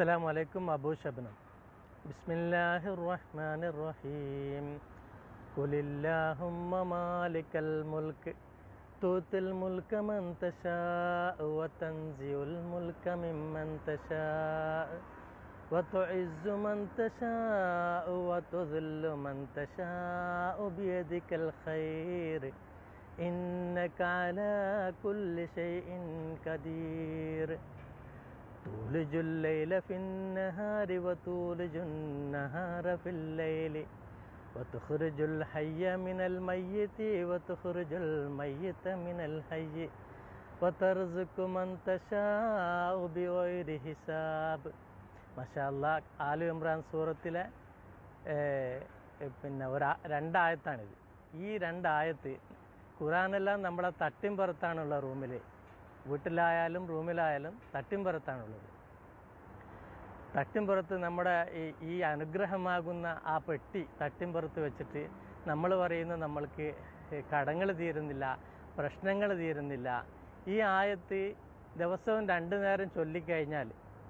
السلام عليكم أبو شبنم بسم الله الرحمن الرحيم قل اللهم مالك الملك تؤتي الملك من تشاء وتنزع الملك ممن تشاء وتعز من تشاء وتذل من تشاء بيدك الخير إنك على كل شيء قدير تولج الليل في النهار وتولج النهار في الليل وتخرج الحي من الميت وتخرج الميت من الحي وترزق من تشاء بغير حساب മഷാല്ല ആലു ഇമ്രാൻ സൂറത്തിലെ ഏഹ്, പിന്നെ ഒരാ രണ്ടായത്താണിത് ഈ രണ്ടായത്ത് ഖുറാനെല്ലാം നമ്മളെ തട്ടിമ്പുറത്താണുള്ള റൂമിൽ വീട്ടിലായാലും റൂമിലായാലും തട്ടിമ്പുറത്താണുള്ളത് തട്ടിമ്പുറത്ത് നമ്മുടെ ഈ ഈ അനുഗ്രഹമാകുന്ന ആ പെട്ടി തട്ടിമ്പുറത്ത് വെച്ചിട്ട് നമ്മൾ പറയുന്ന നമ്മൾക്ക് കടങ്ങൾ തീരുന്നില്ല പ്രശ്നങ്ങൾ തീരുന്നില്ല ഈ ആയത്ത് ദിവസവും രണ്ടു നേരം ചൊല്ലിക്കഴിഞ്ഞാൽ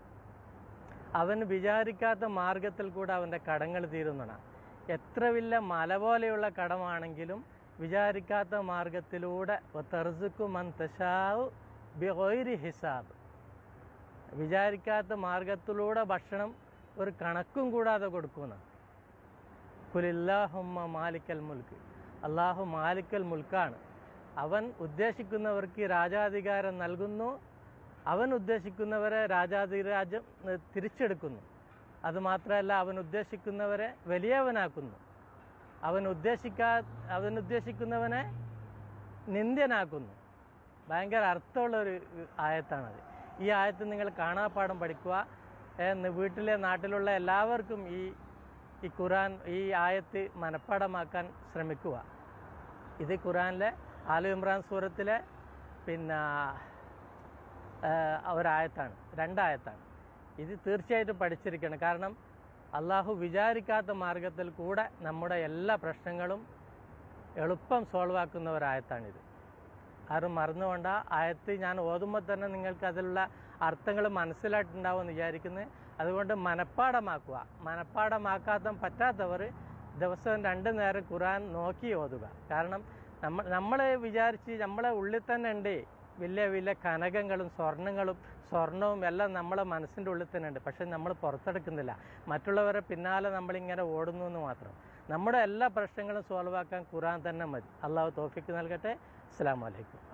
അവൻ വിചാരിക്കാത്ത മാർഗത്തിൽ കൂടെ അവൻ്റെ കടങ്ങൾ തീരുന്നതാണ് എത്ര വലിയ മല പോലെയുള്ള കടമാണെങ്കിലും വിചാരിക്കാത്ത മാർഗത്തിലൂടെ തെർസുക്കു മന്തശാവ് ബിഹൊയ്രി ഹിസാബ് വിചാരിക്കാത്ത മാർഗത്തിലൂടെ ഭക്ഷണം ഒരു കണക്കും കൂടാതെ കൊടുക്കുന്ന കുലില്ലാഹുമ്മ മാലിക്കൽ മുൽക്ക് അള്ളാഹു മാലിക്കൽ മുൽക്കാണ് അവൻ ഉദ്ദേശിക്കുന്നവർക്ക് രാജാധികാരം നൽകുന്നു അവൻ ഉദ്ദേശിക്കുന്നവരെ രാജാധിരാജ്യം ഏ, തിരിച്ചെടുക്കുന്നു അതുമാത്രമല്ല അവൻ ഉദ്ദേശിക്കുന്നവരെ വലിയവനാക്കുന്നു അവൻ ഉദ്ദേശിക്കാ അവൻ ഉദ്ദേശിക്കുന്നവനെ നിന്ദ്യനാക്കുന്നു ഭയങ്കര അർത്ഥമുള്ള ഒരു ആയത്താണത് ഈ ആയത്ത് നിങ്ങൾ കാണാപ്പാഠം പഠിക്കുക എന്ന് വീട്ടിലെ നാട്ടിലുള്ള എല്ലാവർക്കും ഈ ഈ ഖുറാൻ ഈ ആയത്ത് മനഃപ്പാഠമാക്കാൻ ശ്രമിക്കുക ഇത് ഖുറാനിലെ ആലു ഇമ്രാൻ സൂറത്തിലെ പിന്നെ ആ, ഒരായത്താണ് രണ്ടായത്താണ് ഇത് തീർച്ചയായിട്ടും പഠിച്ചിരിക്കണം കാരണം അള്ളാഹു വിചാരിക്കാത്ത മാർഗത്തിൽ കൂടെ നമ്മുടെ എല്ലാ പ്രശ്നങ്ങളും എളുപ്പം സോൾവ് ആക്കുന്ന ഒരായത്താണിത് ആരും മറന്നുകൊണ്ട ആയത്ത് ഞാൻ ഓതുമ്പോൾ തന്നെ നിങ്ങൾക്ക് അതിലുള്ള അർത്ഥങ്ങൾ മനസ്സിലായിട്ടുണ്ടാവും എന്ന് വിചാരിക്കുന്നത് അതുകൊണ്ട് മനഃപ്പാടമാക്കുക മനഃപ്പാടമാക്കാത്ത പറ്റാത്തവർ ദിവസവും രണ്ട് നേരം ഖുറാൻ നോക്കി ഓതുക കാരണം നമ്മൾ നമ്മളെ വിചാരിച്ച് നമ്മളെ ഉള്ളിൽ തന്നെ ഉണ്ട് വലിയ വലിയ കനകങ്ങളും സ്വർണങ്ങളും സ്വർണവും എല്ലാം നമ്മളെ മനസ്സിൻ്റെ ഉള്ളിൽ തന്നെ ഉണ്ട് പക്ഷെ നമ്മൾ പുറത്തെടുക്കുന്നില്ല മറ്റുള്ളവരെ പിന്നാലെ നമ്മളിങ്ങനെ ഓടുന്നു എന്ന് മാത്രം നമ്മുടെ എല്ലാ പ്രശ്നങ്ങളും സോൾവ് ആക്കാൻ ഖുറാൻ തന്നെ മതി അള്ളാഹു തോഫിക്ക് നൽകട്ടെ അസ്സാം വലൈക്കും